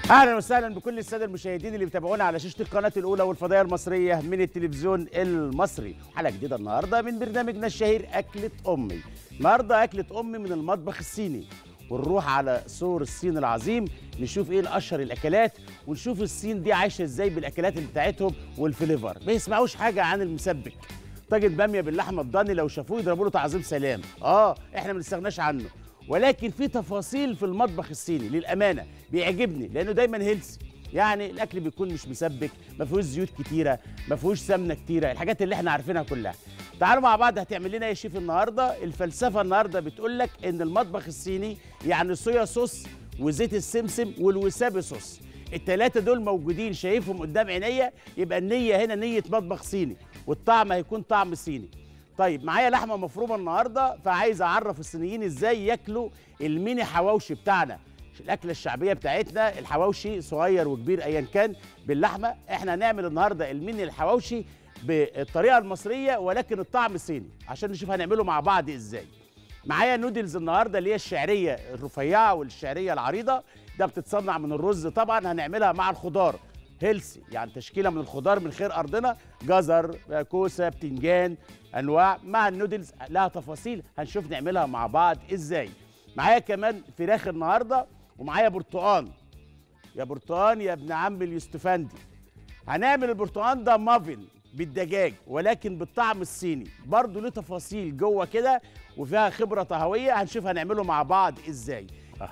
اهلا وسهلا بكل الساده المشاهدين اللي بيتابعونا على شاشه القناه الاولى والفضائيه المصريه من التلفزيون المصري حلقه جديده النهارده من برنامجنا الشهير اكله امي النهارده اكله امي من المطبخ الصيني ونروح على سور الصين العظيم نشوف ايه الاشهر الاكلات ونشوف الصين دي عايشه ازاي بالاكلات اللي بتاعتهم والفليفر ما يسمعوش حاجه عن المسبك طاجن باميه باللحمه الضاني لو شافوه يضربوا له تعظيم سلام اه احنا ما نستغناش عنه ولكن في تفاصيل في المطبخ الصيني للامانه بيعجبني لانه دايما هيلسي يعني الاكل بيكون مش مسبك ما فيهوش زيوت كتيره ما فيهوش سمنه كتيره الحاجات اللي احنا عارفينها كلها تعالوا مع بعض هتعمل لنا ايه يا شيف النهارده الفلسفه النهارده بتقول لك ان المطبخ الصيني يعني صويا صوص وزيت السمسم والوسابي صوص التلاتة دول موجودين شايفهم قدام عينيا يبقى النية هنا نية مطبخ صيني والطعم هيكون طعم صيني طيب معايا لحمه مفرومه النهارده فعايز اعرف الصينيين ازاي ياكلوا الميني حواوشي بتاعنا الاكله الشعبيه بتاعتنا الحواوشي صغير وكبير ايا كان باللحمه احنا هنعمل النهارده الميني الحواوشي بالطريقه المصريه ولكن الطعم صيني عشان نشوف هنعمله مع بعض ازاي معايا نودلز النهارده اللي هي الشعريه الرفيعه والشعريه العريضه ده بتتصنع من الرز طبعا هنعملها مع الخضار هيلسي يعني تشكيله من الخضار من خير ارضنا جزر كوسه بتنجان انواع مع النودلز لها تفاصيل هنشوف نعملها مع بعض ازاي معايا كمان فراخ النهارده ومعايا برتقان يا برتقان يا ابن عم اليوستفندي هنعمل البرتقان ده مافن بالدجاج ولكن بالطعم الصيني برضه له تفاصيل جوه كده وفيها خبره طهويه هنشوف هنعمله مع بعض ازاي آه.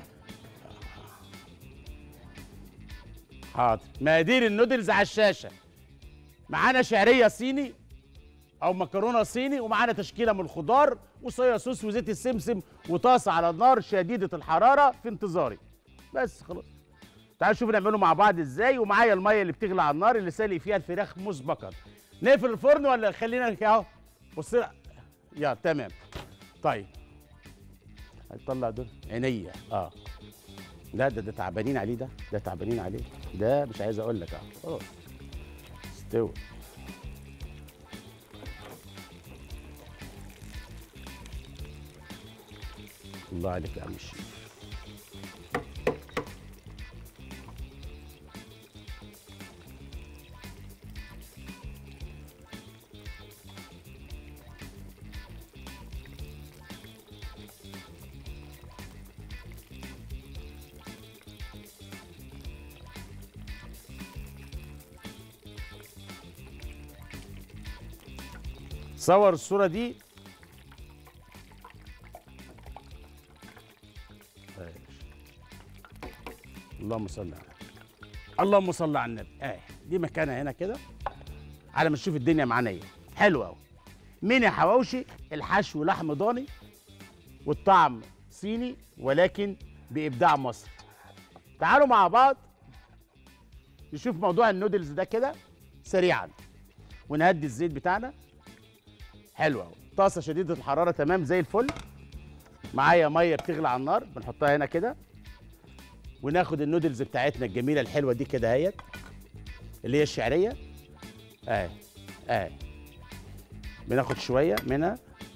حاضر مقادير النودلز على الشاشه معانا شعريه صيني او مكرونه صيني ومعانا تشكيله من الخضار وصويا صوص وزيت السمسم وطاسه على النار شديده الحراره في انتظاري بس خلاص تعالوا نشوف نعمله مع بعض ازاي ومعايا الميه اللي بتغلي على النار اللي سالي فيها الفراخ مسبقا نقفل الفرن ولا خلينا اهو بص يا تمام طيب هيطلع دول عينيا اه لا ده ده تعبانين عليه ده ده تعبانين عليه ده مش عايز اقول لك اه خلاص استوى الله عليك يا عم الشيف صور الصورة دي اللهم صل على اللهم صل على النبي اه دي مكانها هنا كده على ما نشوف الدنيا معانا ايه حلو قوي ميني حواوشي الحشو لحم ضاني والطعم صيني ولكن بابداع مصري تعالوا مع بعض نشوف موضوع النودلز ده كده سريعا ونهدي الزيت بتاعنا حلو قوي طاسه شديده الحراره تمام زي الفل معايا ميه بتغلي على النار بنحطها هنا كده وناخد النودلز بتاعتنا الجميله الحلوه دي كده اهيت اللي هي الشعريه اهي اهي بناخد شويه منها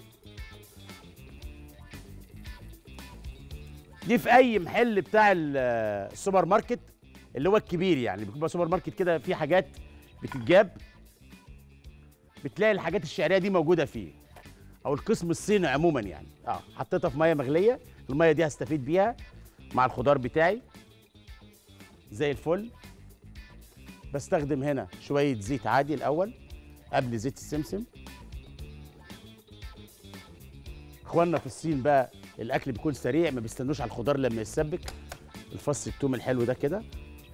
دي في اي محل بتاع السوبر ماركت اللي هو الكبير يعني بيكون سوبر ماركت كده في حاجات بتتجاب بتلاقي الحاجات الشعريه دي موجوده فيه او القسم الصيني عموما يعني اه حطيتها في ميه مغليه الميه دي هستفيد بيها مع الخضار بتاعي زي الفل بستخدم هنا شويه زيت عادي الاول قبل زيت السمسم اخواننا في الصين بقى الاكل بيكون سريع ما بيستنوش على الخضار لما يتسبك الفص التوم الحلو ده كده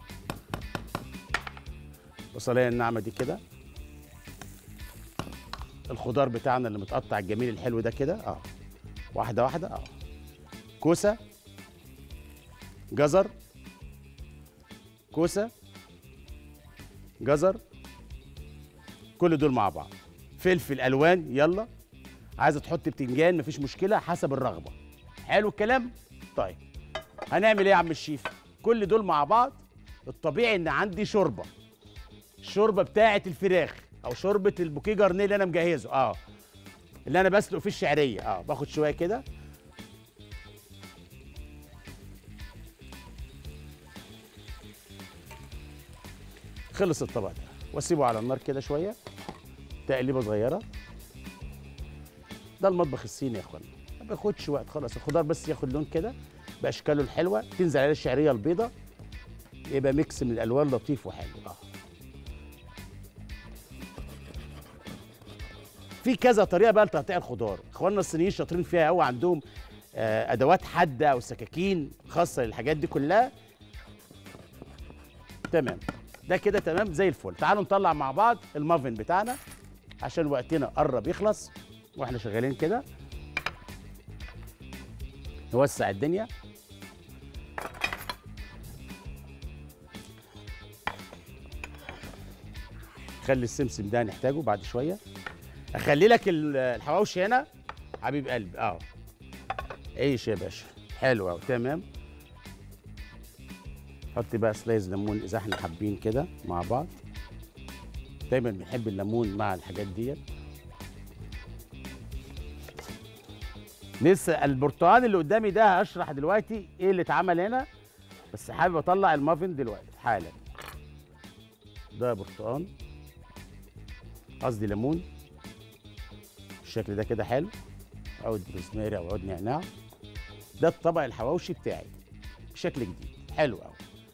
بصلايه الناعمه دي كده الخضار بتاعنا اللي متقطع الجميل الحلو ده كده اه واحده واحده اه كوسه جزر كوسه جزر كل دول مع بعض فلفل الوان يلا عايزه تحط بتنجان مفيش مشكله حسب الرغبه حلو الكلام طيب هنعمل ايه يا عم الشيف كل دول مع بعض الطبيعي ان عندي شوربه الشوربه بتاعه الفراخ او شوربه البوكيه جارنيه اللي انا مجهزه اه اللي انا بسلق فيه الشعريه اه باخد شويه كده خلص الطبق ده واسيبه على النار كده شويه تقليبه صغيره ده المطبخ الصيني يا اخوانا ما بياخدش وقت خالص الخضار بس ياخد لون كده باشكاله الحلوه تنزل عليه الشعريه البيضاء يبقى ميكس من الالوان لطيف وحلو اه في كذا طريقه بقى لتقطيع الخضار اخواننا الصينيين شاطرين فيها قوي عندهم آه، ادوات حاده او سكاكين خاصه للحاجات دي كلها تمام ده كده تمام زي الفل تعالوا نطلع مع بعض المافن بتاعنا عشان وقتنا قرب يخلص واحنا شغالين كده نوسع الدنيا خلي السمسم ده نحتاجه بعد شويه اخلي لك ال- الحواوشي هنا حبيب قلبي اه عيش يا باشا حلو قوي تمام حط بقى سلايز ليمون اذا احنا حابين كده مع بعض دايما بنحب الليمون مع الحاجات ديت لسه البرتقال اللي قدامي ده هشرح دلوقتي ايه اللي اتعمل هنا بس حابب اطلع المافن دلوقتي حالا ده برتقال قصدي ليمون بالشكل ده كده حلو عود روزماري او عود نعناع ده الطبق الحواوشي بتاعي بشكل جديد حلو قوي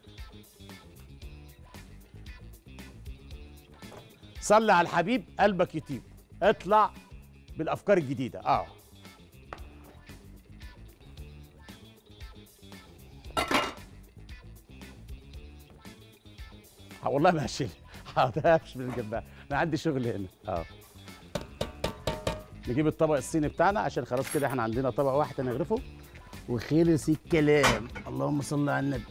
صلي على الحبيب قلبك يطيب اطلع بالافكار الجديده اه آه، والله ما هشيل هقدرش من جنبها انا عندي شغل هنا اه نجيب الطبق الصيني بتاعنا عشان خلاص كده احنا عندنا طبق واحد هنغرفه وخلص الكلام اللهم صل على النبي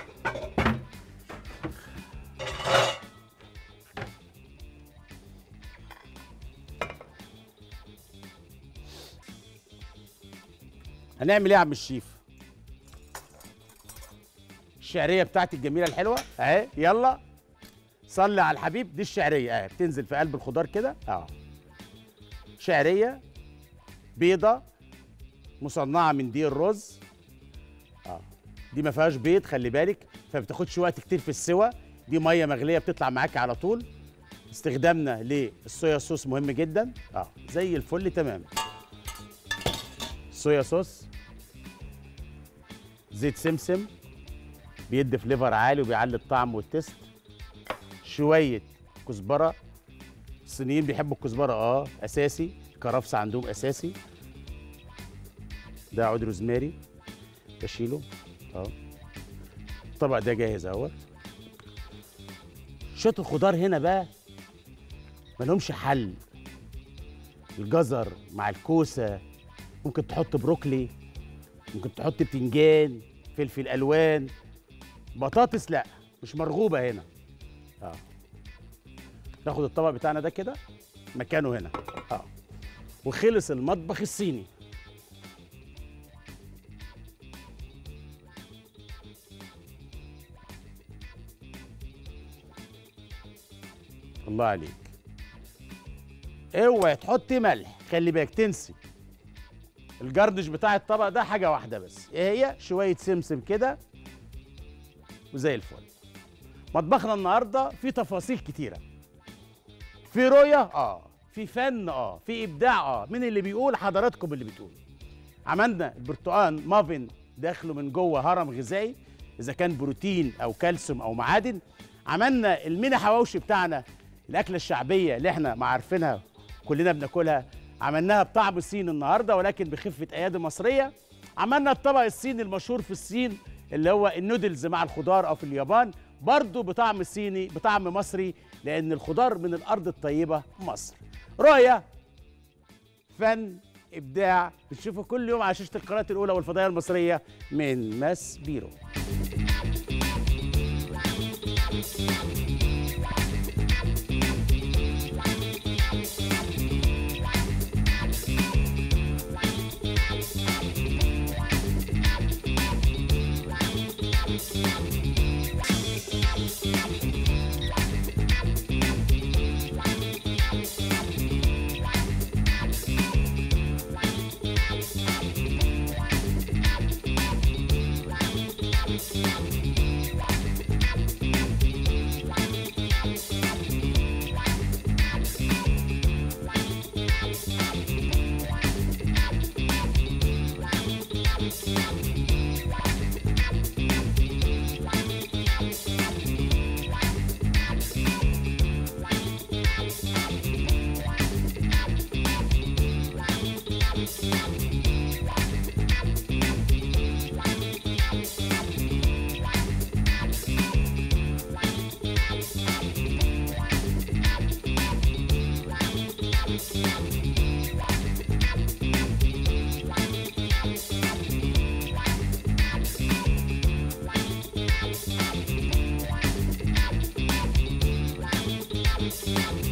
هنعمل ايه يا عم الشيف الشعريه بتاعتي الجميله الحلوه اهي يلا صلي على الحبيب دي الشعريه اهي بتنزل في قلب الخضار كده اه شعريه بيضه مصنعه من دي الرز اه دي ما فيهاش بيض خلي بالك فما بتاخدش وقت كتير في السوى دي ميه مغليه بتطلع معاك على طول استخدامنا للصويا صوص مهم جدا اه زي الفل تمام صويا صوص زيت سمسم بيدي فليفر عالي وبيعلي الطعم والتست شويه كزبره الصينيين بيحبوا الكزبره اه اساسي كرفس عندهم اساسي ده عود روزماري بشيله اه الطبق ده جاهز اهوت شويه الخضار هنا بقى ملهمش حل الجزر مع الكوسه ممكن تحط بروكلي ممكن تحط بتنجان فلفل الوان بطاطس لا مش مرغوبه هنا اه ناخد الطبق بتاعنا ده كده مكانه هنا اه وخلص المطبخ الصيني الله عليك اوعي تحطي ملح خلي بالك تنسي الجردش بتاع الطبق ده حاجه واحده بس ايه هي شويه سمسم كده وزي الفل مطبخنا النهارده فيه تفاصيل كتيره في رؤيه اه في فن اه في ابداع اه مين اللي بيقول حضراتكم اللي بتقول عملنا البرتقال مافن داخله من جوه هرم غذائي اذا كان بروتين او كالسيوم او معادن عملنا الميني حواوشي بتاعنا الاكله الشعبيه اللي احنا ما عارفينها كلنا بناكلها عملناها بطعم صيني النهارده ولكن بخفه ايادي مصريه عملنا الطبق الصيني المشهور في الصين اللي هو النودلز مع الخضار او في اليابان برضه بطعم صيني بطعم مصري لان الخضار من الارض الطيبه مصر رؤيه فن ابداع بتشوفه كل يوم على شاشه القناه الاولى والفضائيه المصريه من ماس بيرو الله